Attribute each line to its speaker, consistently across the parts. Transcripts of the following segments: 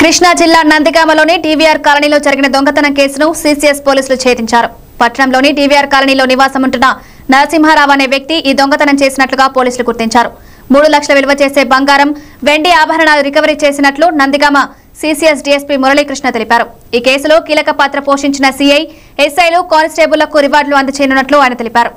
Speaker 1: కృష్ణా జిల్లా నందిగామలోని టీవీఆర్ కాలనీలో జరిగిన దొంగతనం కేసును సీసీఎస్ పోలీసులు ఛేదించారు పట్టణంలోని టీవీఆర్ కాలనీలో నివాసం ఉంటున్న నరసింహారావు అనే వ్యక్తి ఈ దొంగతనం చేసినట్లుగా పోలీసులు గుర్తించారు మూడు లక్షల విలువ చేసే బంగారం వెండి ఆభరణాలు రికవరీ చేసినట్లు నందిగామ సీసీఎస్ డీఎస్పీ మురళీకృష్ణ తెలిపారు ఈ కేసులో కీలక పాత్ర పోషించిన సీఐ ఎస్ఐలు కానిస్టేబుళ్లకు రివార్డులు అందజేయనున్నట్లు ఆయన తెలిపారు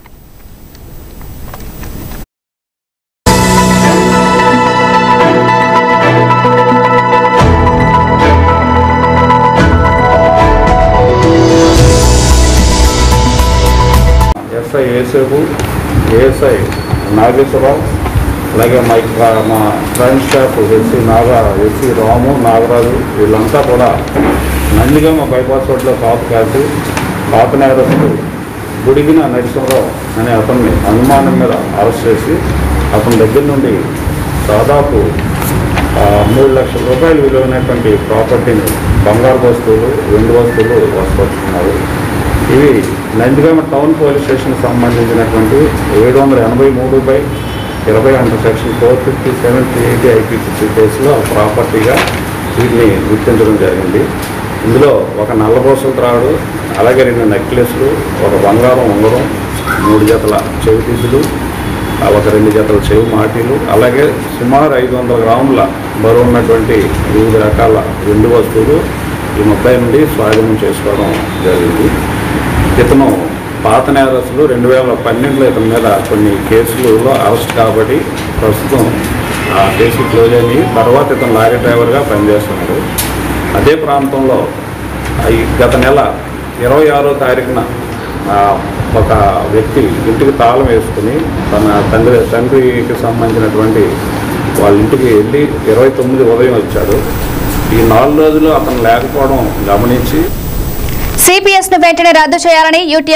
Speaker 2: ఎస్ఐ ఏసేపు ఏఎస్ఐ నాగేశ్వరరావు అలాగే మా ఇక్కడ మా crime staff SC Naga SC Ramu Nagaraju వీళ్ళంతా కూడా నందిగామ బైపాస్ రోడ్లో కాపు కాసి పాత నేరస్తుడు గుడిగిన నరసింహరావు అనే అతన్ని అనుమానం మీద అరెస్ట్ చేసి అతని దగ్గర నుండి దాదాపు ఆ, మూడు లక్షల రూపాయలు విలువైనటువంటి ప్రాపర్టీని బంగారు వస్తువులు వెండి వస్తువులు వస్తున్నారు ఇవి నందిగామ టౌన్ పోలీస్ స్టేషన్కి సంబంధించినటువంటి ఏడు వందల ఎనభై మూడు బై ఇరవై under section four fifty seven three eighty IPC కేసులో ప్రాపర్టీగా వీటిని గుర్తించడం జరిగింది ఇందులో ఒక నల్లబోసల త్రాడు అలాగే రెండు నెక్లెస్లు ఒక బంగారం ఉంగరం మూడు జతల చెవితీసులు ఆ ఒక రెండు జతల చెవి మాటీలు అలాగే సుమారు ఐదు వందల గ్రాముల బరువు ఉన్నటువంటి వివిధ రకాల వెండి వస్తువులు ఈ ముప్పై నుండి స్వాధీనం చేసుకోవడం జరిగింది ఇతను పాత నేరస్తులు రెండు వేల పన్నెండులో ఇతని మీద కొన్ని కేసులలో అరెస్ట్ కాబట్టి ప్రస్తుతం ఆ కేసులు క్లోజ్ అయినాయి తర్వాత ఇతను లారీ డ్రైవర్గా పనిచేస్తున్నాడు అదే ప్రాంతంలో ఈ గత నెల ఇరవై ఆరో తారీఖున ఆ, ఒక వ్యక్తి ఇంటికి తాళం వేసుకుని తన తండ్రి తండ్రికి సంబంధించినటువంటి వాళ్ళ ఇంటికి వెళ్ళి ఇరవై తొమ్మిది ఉదయం వచ్చాడు ఈ నాలుగు రోజులు అతను లేకపోవడం గమనించి
Speaker 1: సిపిఎస్ ను వెంటనే రద్దు చేయాలని యూటీ